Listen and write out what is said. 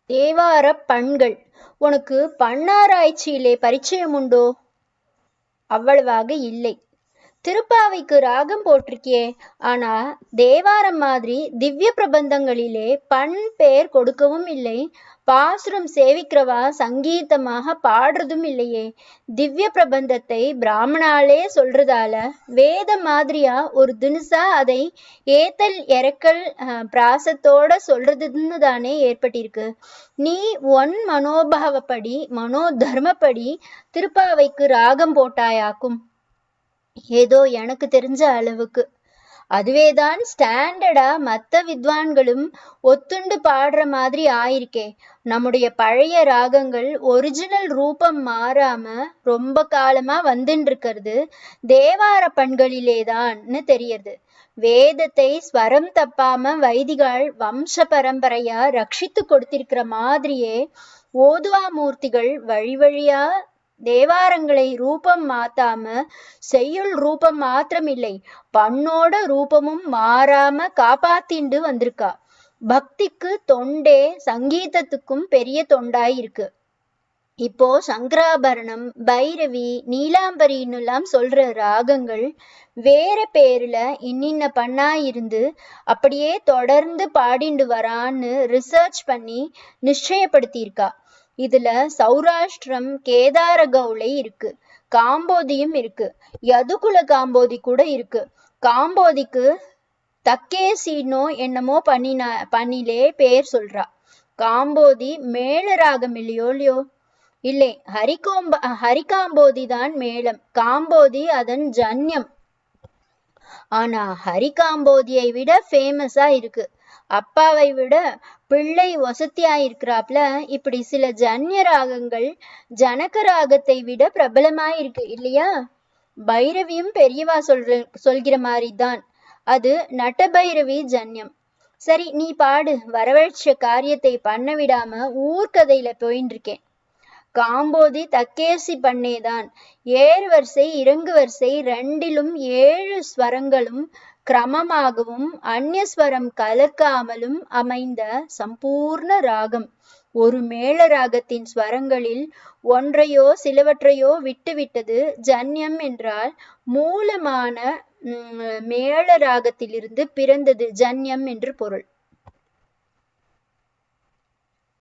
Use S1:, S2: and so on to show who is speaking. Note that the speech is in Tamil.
S1: தேவார பண்கள் உனக்கு பண்ணாராய்ச்சியிலே பரிச்சயம் உண்டோ அவ்வளவாக இல்லை திருப்பாவைக்கு ராகம் போட்டிருக்கியே ஆனா தேவாரம் மாதிரி திவ்ய பிரபந்தங்களிலே பண் பேர் கொடுக்கவும் இல்லை பாசுரம் சேவிக்கிறவா சங்கீதமாக பாடுறதும் இல்லையே திவ்ய பிரபந்தத்தை பிராமணாலே சொல்றதால வேத மாதிரியா ஒரு தினுசா அதை ஏத்தல் இறக்கல் அஹ், பிராசத்தோட சொல்றதுன்னு தானே ஏற்பட்டிருக்கு நீ ஒன் மனோபாவப்படி மனோ தர்மப்படி திருப்பாவைக்கு ராகம் போட்டாயாக்கும் ஏதோ எனக்கு தெரிஞ்ச அளவுக்கு அதுவேதான் ஸ்டாண்டர்டா மத்த வித்வான்களும் ஒத்துண்டு பாடுற மாதிரி ஆயிருக்கே நம்முடைய பழைய ராகங்கள் ஒரிஜினல் ரூபம் மாறாம ரொம்ப காலமா வந்துட்டு இருக்கிறது தேவார பண்களிலேதான்னு தெரியறது வேதத்தை ஸ்வரம் தப்பாம வைதிகள் வம்ச பரம்பரையா ரட்சித்து கொடுத்திருக்கிற மாதிரியே ஓதுவா மூர்த்திகள் வழி வழியா தேவாரங்களை ரூபம் மாத்தாம செய்யுள் ரூபம் மாத்திரமில்லை பண்ணோட ரூபமும் மாறாம காப்பாத்திண்டு வந்திருக்கா பக்திக்கு தொண்டே சங்கீதத்துக்கும் பெரிய தொண்டாய் இருக்கு இப்போ சங்கராபரணம் பைரவி நீலாம்பரின்னுலாம் சொல்ற ராகங்கள் வேற பேர்ல இன்னின்ன பண்ணா இருந்து அப்படியே தொடர்ந்து பாடிண்டு வரான்னு ரிசர்ச் பண்ணி நிச்சயப்படுத்தியிருக்கா இதுல சௌராஷ்டிரம் கேதார கவுளை இருக்கு காம்போதியும் இருக்கு யதுகுல காம்போதி கூட இருக்கு காம்போதிக்கு தக்கேசினோ என்னமோ பண்ணின பண்ணிலே பேர் சொல்றா காம்போதி மேள ராகம் இல்லையோ இல்லையோ இல்லை ஹரிகோம்ப ஹரிகாம்போதி தான் மேளம் காம்போதி அதன் ஜன்யம் ஆனா ஹரிகாம்போதியை விட ஃபேமஸா இருக்கு அப்பாவை விட பிள்ளை வசதியா இருக்கிறாப்ல இப்படி சில ஜன்ய ராகங்கள் ஜனக ராகத்தை விட பிரபலமா இருக்கு இல்லையா பைரவியும் பெரியவா சொல்ற சொல்கிற மாதிரி தான் அது நட்டபைரவி ஜன்யம் சரி நீ பாடு வரவழைச்ச காரியத்தை பண்ண விடாம ஊர்க்கதையில போயின்னு இருக்கேன் காம்போதி தக்கேசி பண்ணேதான் ஏறு வரிசை இறங்கு வரிசை ரெண்டிலும் ஏழு ஸ்வரங்களும் கிரமமாகவும் அந்நியஸ்வரம் கலக்காமலும் அமைந்த சம்பூர்ண ராகம் ஒரு மேள ராகத்தின் ஸ்வரங்களில் ஒன்றையோ சிலவற்றையோ விட்டுவிட்டது ஜன்யம் என்றால் மூலமான உம், மேள ராகத்திலிருந்து பிறந்தது ஜன்யம் என்று பொருள்